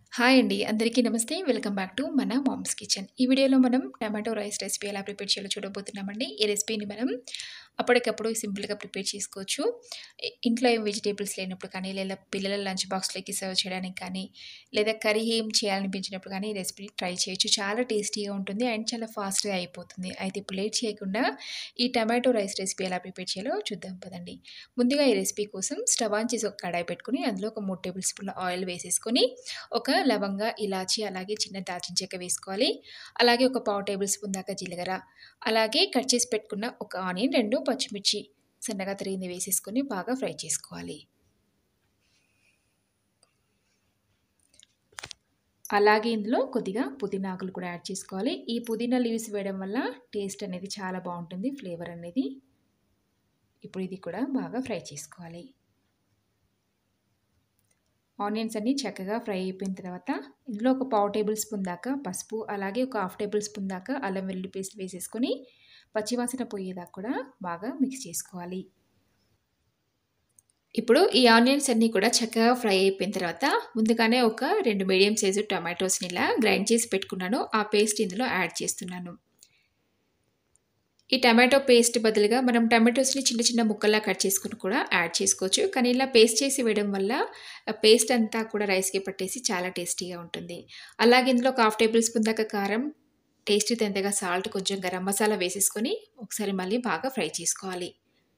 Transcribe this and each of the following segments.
Hi అండి. అందరికీ నమస్తే. వెల్కమ్ బ్యాక్ టు మన మామ్స్ కిచెన్. ఈ వీడియోలో మనం టమాటో రైస్ రెసిపీ ఎలా ప్రిపేర్ చేయాలో చూడబోతున్నామండి. ఈ రెసిపీని మనం అప్పటికప్పుడు సింపుల్‌గా ప్రిపేర్ చేసుకోవచ్చు. ఇ ఇంట్లో ఏం వెజిటబుల్స్ లేనప్పుడు కానీ, లేదా పిల్లల లంచ్ బాక్స్‌లోకి సర్వ్ చేయడానికి కానీ, లేదా కర్రీ ఏం చేయాలనిపించినప్పుడు కానీ ఈ రెసిపీ ట్రై చేయొచ్చు. చాలా టేస్టీగా ఉంటుంది అండ్ చాలా ఫాస్ట్‌గా అయిపోతుంది. అయితే ఇప్పుడు లేట్ చేయకుండా ఈ టమాటో రైస్ రెసిపీ ఎలా ప్రిపేర్ చేయాలో చూద్దాం పదండి. ముందుగా ఈ రెసిపీ కోసం స్టవ్ ఆన్ చేసి ఒక కడాయి పెట్టుకొని, అందులో ఒక 3 టేబుల్ స్పూన్ల ఆయిల్ వేసేసుకొని, ఒక లవంగ, ఇలాచి అలాగే చిన్న దాల్చిన చెక్క వేసుకోవాలి. అలాగే ఒక పావు టేబుల్ స్పూన్ దాకా జీలకర్ర, అలాగే కట్ చేసి పెట్టుకున్న ఒక ఆనియన్, 2 పచ్చిమిర్చి సన్నగా తరిగింది వేసేసుకొని బాగా ఫ్రై చేసుకోవాలి. అలాగే ఇందులో కొద్దిగా పుదీనా ఆకులు కూడా యాడ్ చేసుకోవాలి. ఈ పుదీనా లీవ్స్ వేయడం వల్ల టేస్ట్ అనేది చాలా బావుంటుంది. ఫ్లేవర్ అనేది. ఇప్పుడు ఇది కూడా బాగా ఫ్రై చేసుకోవాలి. ఆనియన్స్ అన్నీ చక్కగా ఫ్రై అయిపోయిన తర్వాత ఇందులో ఒక పావు టేబుల్ స్పూన్ దాకా పసుపు, అలాగే ఒక హాఫ్ టేబుల్ స్పూన్ దాకా అల్లం వెల్లుల్లి పేస్ట్ వేసేసుకొని పచ్చివాసన పోయేదాకా కూడా బాగా మిక్స్ చేసుకోవాలి. ఇప్పుడు ఈ ఆనియన్స్ అన్నీ కూడా చక్కగా ఫ్రై అయిపోయిన తర్వాత ముందుగానే ఒక 2 మీడియం సైజు టమాటోస్‌ని ఇలా గ్రైండ్ చేసి పెట్టుకున్నాను. ఆ పేస్ట్ ఇందులో యాడ్ చేస్తున్నాను. ఈ టమాటో పేస్ట్ బదులుగా మనం టమాటోస్‌ని చిన్న చిన్న ముక్కల్లా కట్ చేసుకొని కూడా యాడ్ చేసుకోవచ్చు. కానీ ఇలా పేస్ట్ చేసి వేయడం వల్ల ఆ పేస్ట్ అంతా కూడా రైస్‌కి పట్టేసి చాలా టేస్టీగా ఉంటుంది. అలాగే ఇందులో ఒక హాఫ్ టేబుల్ స్పూన్ దాకా కారం, టేస్ట్‌కి తగినంతగా సాల్ట్, కొంచెం గరం మసాలా వేసేసుకొని ఒకసారి మళ్ళీ బాగా ఫ్రై చేసుకోవాలి.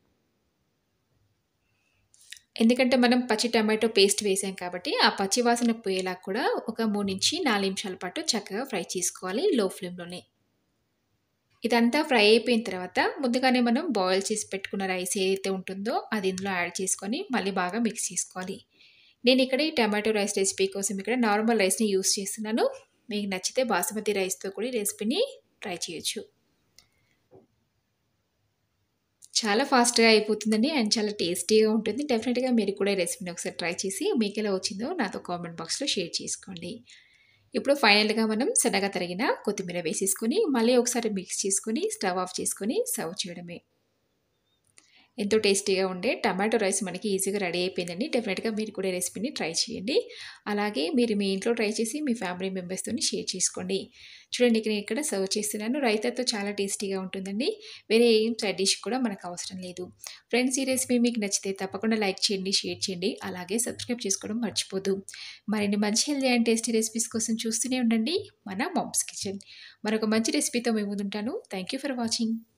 ఎందుకంటే మనం పచ్చి టమాటో పేస్ట్ వేసాం కాబట్టి ఆ పచ్చి వాసన పోయేలా కూడా ఒక 3-4 నిమిషాల పాటు చక్కగా ఫ్రై చేసుకోవాలి లో ఫ్లేమ్‌లోనే. ఇదంతా ఫ్రై అయిపోయిన తర్వాత ముందుగానే మనం బాయిల్ చేసి పెట్టుకున్న రైస్ ఏదైతే ఉంటుందో అది ఇందులో యాడ్ చేసుకొని మళ్ళీ బాగా మిక్స్ చేసుకోవాలి. నేను ఇక్కడ ఈ టమాటో రైస్ రెసిపీ కోసం ఇక్కడ నార్మల్ రైస్‌ని యూజ్ చేస్తున్నాను. మీకు నచ్చితే బాస్మతి రైస్‌తో కూడా ఈ రెసిపీని ట్రై చేయొచ్చు. చాలా ఫాస్ట్‌గా అయిపోతుందండి అండ్ చాలా టేస్టీగా ఉంటుంది. డెఫినిట్‌గా మీరు కూడా ఈ రెసిపీని ఒకసారి ట్రై చేసి మీకెలా వచ్చిందో నాతో కామెంట్ బాక్స్‌లో షేర్ చేసుకోండి. ఇప్పుడు ఫైనల్‌గా మనం సన్నగా తరిగిన కొత్తిమీర వేసేసుకొని మళ్ళీ ఒకసారి మిక్స్ చేసుకొని స్టవ్ ఆఫ్ చేసుకొని సర్వ్ చేయడమే. ఎంతో టేస్టీగా ఉండే టమాటో రైస్ మనకి ఈజీగా రెడీ అయిపోయిందండి. డెఫినిట్‌గా మీరు కూడా ఈ రెసిపీని ట్రై చేయండి. అలాగే మీరు మీ ఇంట్లో ట్రై చేసి మీ ఫ్యామిలీ మెంబర్స్‌తోని షేర్ చేసుకోండి. చూడండి నేను ఇక్కడ సర్వ్ చేస్తున్నాను. రైతాతో చాలా టేస్టీగా ఉంటుందండి. వేరే ఏం సైడ్ డిష్ కూడా మనకు అవసరం లేదు. ఫ్రెండ్స్ ఈ రెసిపీ మీకు నచ్చితే తప్పకుండా లైక్ చేయండి, షేర్ చేయండి. అలాగే సబ్స్క్రైబ్ చేసుకోవడం మర్చిపోద్దు. మరిన్ని మంచి హెల్తీ అండ్ టేస్టీ రెసిపీస్ కోసం చూస్తూనే ఉండండి మన మామ్స్ కిచెన్. మరొక మంచి రెసిపీతో మీ ముందుంటాను. Thank you for watching.